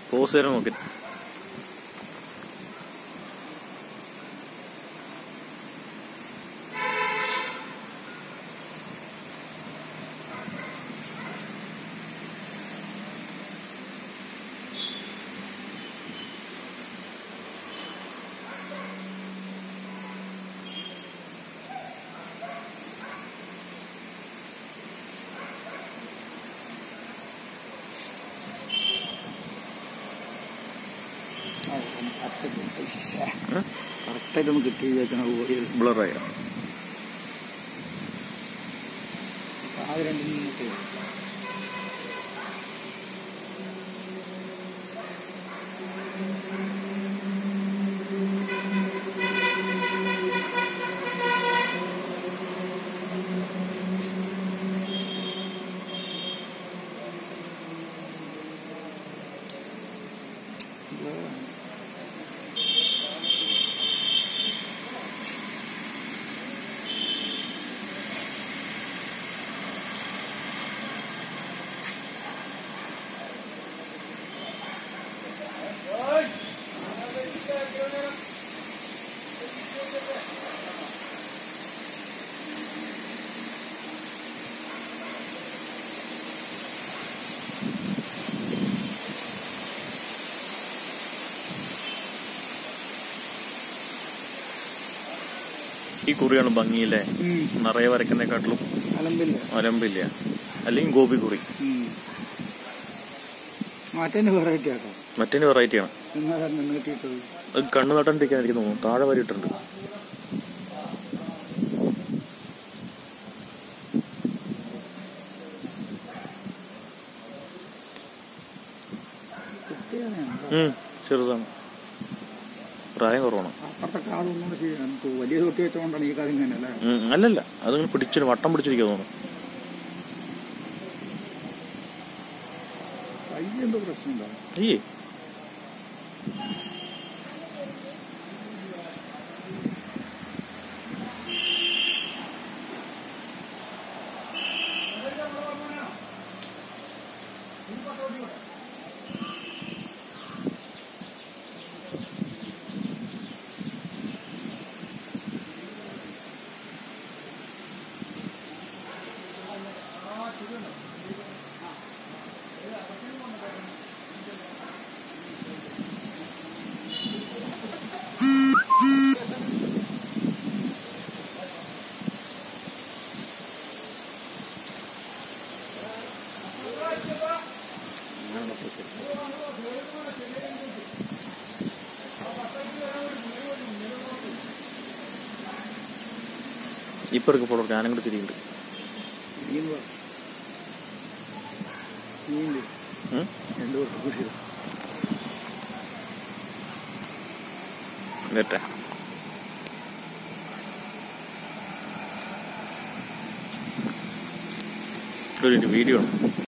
Pose തരാൻ നോക്കി കറക്റ്റായിട്ടൊന്ന് കിട്ടി വിചാരിച്ചാണ് പോയത് ബ്ലറായ ആകെ രണ്ട് മിനിറ്റ് ഈ കുറിയാണ് ഭംഗിയില്ലേ നിറയെ വരയ്ക്കുന്നേക്കാട്ടിലും അലമ്പില്ല അലമ്പില്ല അല്ലെങ്കിൽ ഗോപി കുറി മാറ്റേന്റെ വെറൈറ്റി ആട്ടോ മറ്റേ വെറൈറ്റിയാണ് എന്നാ നീട്ടിയിട്ടത് അത് കണ്ണു നട്ടണ്ടിരിക്കാൻ എനിക്ക് തോന്നുന്നു താഴെ വരെ ഇട്ടിട്ടുണ്ട് കുട്ടിയാണ് ഉം, ചെറുതാണ് പ്രായം കുറവാണ് അപ്പുറത്തെ കാളൊന്നും ചെയ്യാൻ നമുക്ക് വലിയ തൊട്ടി വെച്ചുകൊണ്ടാണ് ഈ കാര്യം തന്നെ അല്ലേ ഉം, അല്ലല്ല അതിങ്ങനെ പിടിച്ചിട്ട് വട്ടം പിടിച്ചിരിക്കുക തോന്നുന്നു കൈ എന്തോ പ്രശ്നമുണ്ടോ അയ്യേ ഇപ്പൊ എടുക്ക് ഫോട്ടോ ഞാനും കൂടി തിരിയുണ്ട് നീന്തുക നീന്ത് ഉം? രണ്ടു പേർക്ക് കൃഷി വരട്ടെ ഒരു വീഡിയോ ആണ്